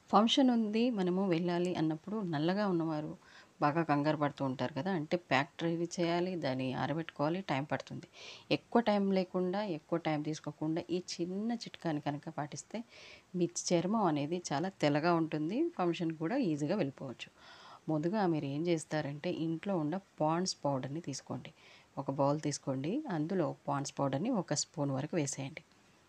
function ఉంది మనము వెళ్ళాలి అన్నప్పుడు నల్లగా ఉన్నవారు బాగా కంగారు పడుతూ ఉంటారు కదా అంటే ప్యాక్ డ్రైవ్ చేయాలి దాన్ని ఆరబెట్టుకోవాలి టైం పడుతుంది ఎక్కువ టైం లేకుండా ఎక్కువ టైం తీసుకోకుండా ఈ చిన్న చిట్కాని కనుక పాటిస్తే మీ చర్మం అనేది చాలా తెల్లగా ఉంటుంది ఫంక్షన్ కూడా ఈజీగా వెళ్ళిపోవచ్చు ముందుగా మీరు ఏం చేస్తారంటే ఇంట్లో ఉన్న పాండ్స్ పౌడర్ని తీసుకోండి ఒక బౌల్ తీసుకోండి అందులో పాండ్స్ పౌడర్ని ఒక స్పూన్ వరకు వేసేయండి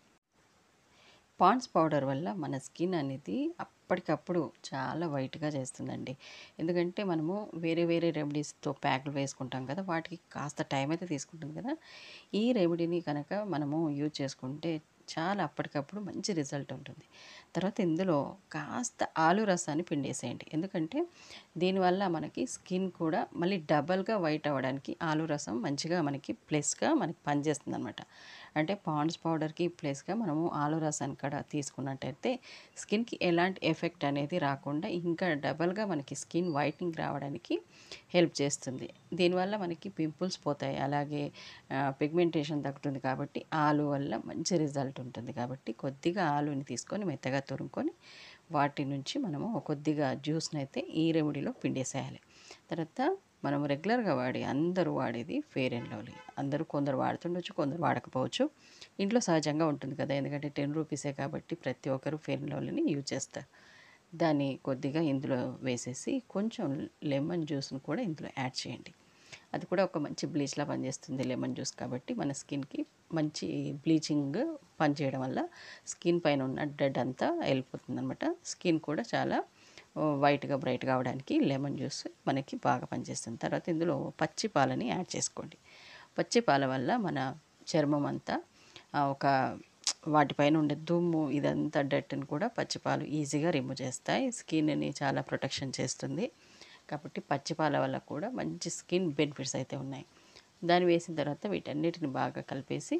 పాండ్స్ పౌడర్ వల్ల మన స్కిన్ అనేది అప్పటికప్పుడు చాలా వైట్గా చేస్తుందండి ఎందుకంటే మనము వేరే వేరే రెమెడీస్తో ప్యాక్లు వేసుకుంటాం కదా వాటికి కాస్త టైం అయితే తీసుకుంటుంది కదా ఈ రెమెడీని కనుక మనము యూజ్ చేసుకుంటే చాలా అప్పటికప్పుడు మంచి రిజల్ట్ ఉంటుంది తర్వాత ఇందులో కాస్త ఆలు రసాన్ని పిండేసేయండి ఎందుకంటే దీనివల్ల మనకి స్కిన్ కూడా మళ్ళీ డబల్గా వైట్ అవ్వడానికి ఆలు రసం మంచిగా మనకి ప్లస్గా మనకి పనిచేస్తుంది అనమాట అంటే పాండ్స్ పౌడర్కి ప్లస్గా మనము ఆలు రసాన్ని కూడా తీసుకున్నట్టయితే స్కిన్కి ఎలాంటి ఎఫెక్ట్ అనేది రాకుండా ఇంకా డబల్గా మనకి స్కిన్ వైట్నింగ్ రావడానికి హెల్ప్ చేస్తుంది దీనివల్ల మనకి పింపుల్స్ పోతాయి అలాగే పిగ్మెంటేషన్ తగ్గుతుంది కాబట్టి ఆలు వల్ల మంచి రిజల్ట్ ఉంటుంది కాబట్టి కొద్దిగా ఆలుని తీసుకొని మెత్తగా తురుముకొని వాటి నుంచి మనము కొద్దిగా జ్యూస్ని అయితే ఈ రెమెడీలో పిండేసేయాలి తర్వాత మనం రెగ్యులర్గా వాడే అందరూ వాడేది ఫేర్ అండ్ లవ్లీ అందరూ కొందరు వాడుతుండొచ్చు కొందరు వాడకపోవచ్చు ఇంట్లో సహజంగా ఉంటుంది కదా ఎందుకంటే టెన్ రూపీసే కాబట్టి ప్రతి ఒక్కరు ఫేర్ అండ్ లవ్లీని యూజ్ చేస్తారు దాన్ని కొద్దిగా ఇందులో వేసేసి కొంచెం లెమన్ జ్యూస్ని కూడా ఇందులో యాడ్ చేయండి అది కూడా ఒక మంచి బ్లీచ్లా పనిచేస్తుంది లెమన్ జ్యూస్ కాబట్టి మన స్కిన్కి మంచి బ్లీచింగ్ పనిచేయడం వల్ల స్కిన్ పైన ఉన్న డెడ్ అంతా వెళ్ళిపోతుంది అనమాట స్కిన్ కూడా చాలా వైట్గా బ్రైట్గా అవడానికి లెమన్ జ్యూస్ మనకి బాగా పనిచేస్తుంది తర్వాత ఇందులో పచ్చి పాలని యాడ్ చేసుకోండి పచ్చి పాల వల్ల మన చర్మం అంతా ఒక వాటిపైన ఉండే దుమ్ము ఇదంతా డెట్ని కూడా పచ్చిపాలు ఈజీగా రిమూవ్ చేస్తాయి స్కిన్ని చాలా ప్రొటెక్షన్ చేస్తుంది కాబట్టి పచ్చిపాల వల్ల కూడా మంచి స్కిన్ బెనిఫిట్స్ అయితే ఉన్నాయి దాన్ని వేసిన తర్వాత వీటన్నిటిని బాగా కలిపేసి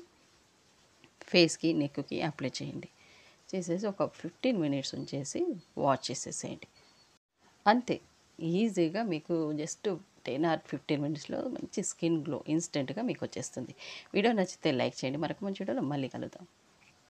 ఫేస్కి నెక్కి అప్లై చేయండి చేసేసి ఒక ఫిఫ్టీన్ మినిట్స్ ఉంచేసి వాష్ చేసేసేయండి అంతే ఈజీగా మీకు జస్ట్ టెన్ ఆర్ ఫిఫ్టీన్ మినిట్స్లో మంచి స్కిన్ గ్లో ఇన్స్టెంట్గా మీకు వచ్చేస్తుంది వీడియో నచ్చితే లైక్ చేయండి మరొక మంచి వీడియోలో మళ్ళీ కలుద్దాం